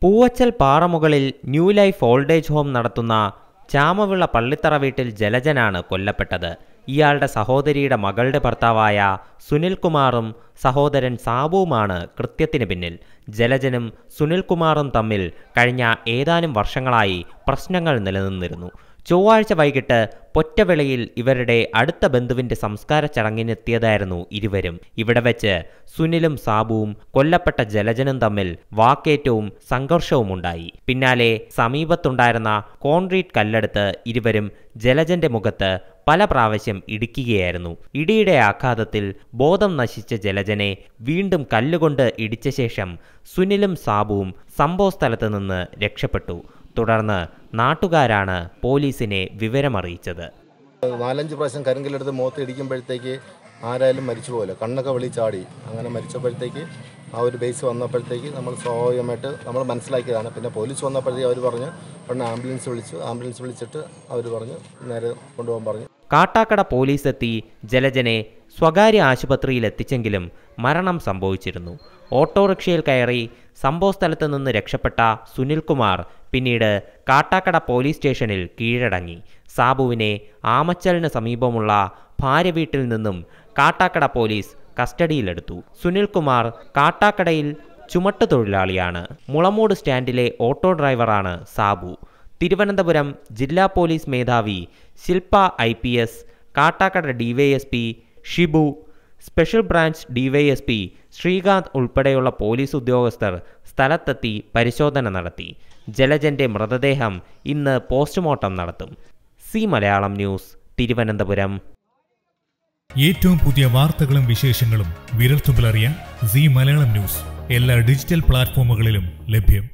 പൂവച്ചൽ പാറമുകളിൽ new life old age home നടത്തുന്ന ചാമവിള പള്ളിത്തറ വീട്ടിൽ ജലജനാണ് കൊല്ലപ്പെട്ടത് ഇയാളുടെ സഹോദരിയുടെ മകളുടെ ഭർത്താവായ സുനിൽകുമാറും സഹോദരൻ സാബുവുമാണ് കൃത്യത്തിന് പിന്നിൽ ജലജനും സുനിൽകുമാറും തമ്മിൽ കഴിഞ്ഞ ഏതാനും വർഷങ്ങളായി പ്രശ്നങ്ങൾ നിലനിന്നിരുന്നു ചൊവ്വാഴ്ച വൈകിട്ട് പൊറ്റവിളയിൽ ഇവരുടെ അടുത്ത ബന്ധുവിന്റെ സംസ്കാര ചടങ്ങിനെത്തിയതായിരുന്നു ഇരുവരും ഇവിടെ വെച്ച് സുനിലും സാബുവും കൊല്ലപ്പെട്ട ജലജനും തമ്മിൽ വാക്കേറ്റവും സംഘർഷവും ഉണ്ടായി പിന്നാലെ സമീപത്തുണ്ടായിരുന്ന കോൺക്രീറ്റ് കല്ലെടുത്ത് ഇരുവരും ജലജന്റെ മുഖത്ത് പല പ്രാവശ്യം ഇടിക്കുകയായിരുന്നു ഇടിയുടെ ആഘാതത്തിൽ ബോധം നശിച്ച ജലജനെ വീണ്ടും കല്ലുകൊണ്ട് ഇടിച്ച ശേഷം സുനിലും സാബുവും സംഭവസ്ഥലത്ത് നിന്ന് രക്ഷപ്പെട്ടു തുടർന്ന് നാട്ടുകാരാണ് പോലീസിനെ വിവരമറിയിച്ചത് നാലഞ്ച് പ്രാവശ്യം കരിങ്കല്ലെടുത്ത് മുഖത്ത് ഇടിക്കുമ്പോഴത്തേക്ക് ആരായാലും മരിച്ചു പോലെ കണ്ണൊക്കെ വെളി ചാടി അങ്ങനെ മരിച്ചപ്പോഴത്തേക്ക് ആ ഒരു ബേസ് വന്നപ്പോഴത്തേക്ക് നമ്മൾ സ്വാഭാവികമായിട്ട് നമ്മൾ മനസ്സിലാക്കിയതാണ് പിന്നെ പോലീസ് വന്നപ്പോഴത്തേക്ക് അവർ പറഞ്ഞു ഉടനെ ആംബുലൻസ് വിളിച്ചു ആംബുലൻസ് വിളിച്ചിട്ട് അവർ പറഞ്ഞു നേരെ കൊണ്ടുപോകാൻ പറഞ്ഞു കാട്ടാക്കട പോലീസ് എത്തി ജലജനെ സ്വകാര്യ ആശുപത്രിയിൽ എത്തിച്ചെങ്കിലും മരണം സംഭവിച്ചിരുന്നു ഓട്ടോറിക്ഷയിൽ കയറി സംഭവസ്ഥലത്ത് നിന്ന് രക്ഷപ്പെട്ട സുനിൽകുമാർ പിന്നീട് കാട്ടാക്കട പോലീസ് സ്റ്റേഷനിൽ കീഴടങ്ങി സാബുവിനെ ആമച്ചലിന് സമീപമുള്ള ഭാര്യ വീട്ടിൽ നിന്നും കാട്ടാക്കട പോലീസ് കസ്റ്റഡിയിലെടുത്തു സുനിൽകുമാർ കാട്ടാക്കടയിൽ ചുമട്ട് തൊഴിലാളിയാണ് മുളമൂട് സ്റ്റാൻഡിലെ ഓട്ടോ ഡ്രൈവറാണ് സാബു തിരുവനന്തപുരം ജില്ലാ പോലീസ് മേധാവി Shilpa I P S Kattakkada DYSP Shibu special branch DYSP Sreekanth ഉൾപ്പെടെയുള്ള പോലീസ് ഉദ്യോഗസ്ഥർ സ്ഥലത്തെത്തി പരിശോധന നടത്തി ജലജന്റെ മൃതദേഹം ഇന്ന് പോസ്റ്റ്മോർട്ടം നടത്തും സി മലയാളം ന്യൂസ് തിരുവനന്തപുരം ഏറ്റവും പുതിയ വാർത്തകളും വിശേഷങ്ങളും വിരൽത്തുമ്പിലറിയാൻ സി മലയാളം ന്യൂസ് എല്ലാ ഡിജിറ്റൽ പ്ലാറ്റ്ഫോമുകളിലും ലഭ്യം